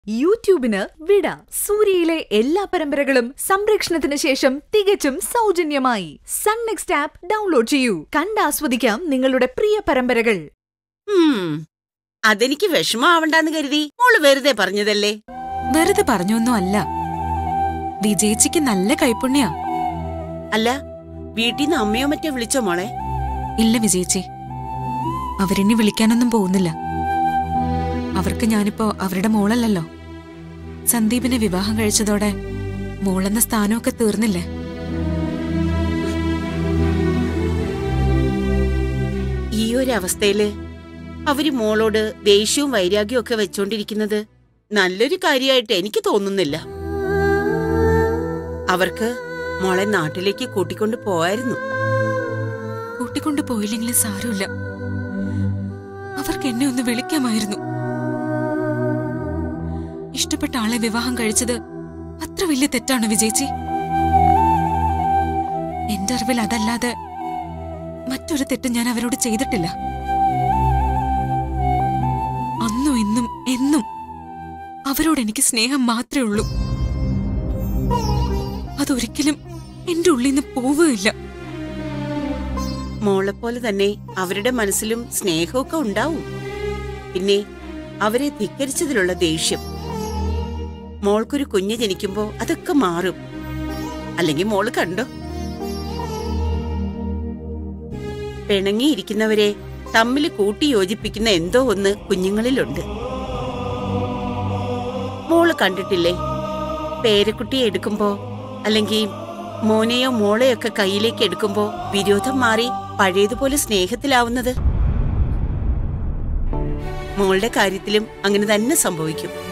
യൂട്യൂബിന് വിട സൂര്യയിലെ എല്ലാ പരമ്പരകളും സംരക്ഷണത്തിന് ശേഷം തികച്ചും സൗജന്യമായി സൺ നെക്സ്റ്റ് ആപ്പ് ഡൗൺലോഡ് ചെയ്യൂ കണ്ടാസ്വദിക്കാം നിങ്ങളുടെ പ്രിയ പരമ്പരകൾ ഉം. അതെനിക്ക് വിഷമാവണ്ടെന്ന് കരുതി മോള് വെറുതെ പറഞ്ഞതല്ലേ വെറുതെ പറഞ്ഞൊന്നും അല്ല വിജയിച്ചിക്ക് നല്ല കൈപ്പുണ്യാ അല്ല വീട്ടിൽ നിന്ന് അമ്മയോ മറ്റോ വിളിച്ചോ മോളെ ഇല്ല വിജയിച്ചി അവരിനി വിളിക്കാനൊന്നും പോകുന്നില്ല അവർക്ക് ഞാനിപ്പോ അവരുടെ മോളല്ലല്ലോ സന്ദീപിനെ വിവാഹം കഴിച്ചതോടെ മോളെന്ന സ്ഥാനമൊക്കെ തീർന്നില്ലേ ഈ ഒരു അവസ്ഥയില് അവര് മോളോട് ദേഷ്യവും വൈരാഗ്യവും ഒക്കെ വെച്ചോണ്ടിരിക്കുന്നത് നല്ലൊരു കാര്യമായിട്ട് എനിക്ക് തോന്നുന്നില്ല അവർക്ക് മോളെ നാട്ടിലേക്ക് കൂട്ടിക്കൊണ്ട് പോയായിരുന്നു കൂട്ടിക്കൊണ്ടു പോയില്ലെങ്കിലും സാരമില്ല അവർക്ക് എന്നെ ഒന്ന് വിളിക്കാമായിരുന്നു ഇഷ്ടപ്പെട്ട ആളെ വിവാഹം കഴിച്ചത് അത്ര വലിയ തെറ്റാണ് വിജയിച്ചി എന്റെ അറിവിൽ അതല്ലാതെ മറ്റൊരു തെറ്റും ഞാൻ അവരോട് ചെയ്തിട്ടില്ല അന്നും ഇന്നും എന്നും അവരോട് എനിക്ക് സ്നേഹം മാത്രമേ ഉള്ളൂ അതൊരിക്കലും എന്റെ ഉള്ളിൽ നിന്ന് പോവുകയില്ല മോളെപ്പോലെ തന്നെ അവരുടെ മനസ്സിലും സ്നേഹമൊക്കെ ഉണ്ടാവും പിന്നെ അവരെ ധിക്കരിച്ചതിലുള്ള ദേഷ്യം മോൾക്കൊരു കുഞ്ഞ് ജനിക്കുമ്പോ അതൊക്കെ മാറും അല്ലെങ്കിൽ മോള് കണ്ടോ പിണങ്ങിയിരിക്കുന്നവരെ തമ്മിൽ കൂട്ടി യോജിപ്പിക്കുന്ന എന്തോ ഒന്ന് കുഞ്ഞുങ്ങളിലുണ്ട് മോള് കണ്ടിട്ടില്ലേ പേരക്കുട്ടിയെ എടുക്കുമ്പോ അല്ലെങ്കിൽ മോനെയോ മോളെയോ ഒക്കെ കയ്യിലേക്ക് എടുക്കുമ്പോ വിരോധം മാറി പഴയതുപോലെ സ്നേഹത്തിലാവുന്നത് മോളുടെ കാര്യത്തിലും അങ്ങനെ തന്നെ സംഭവിക്കും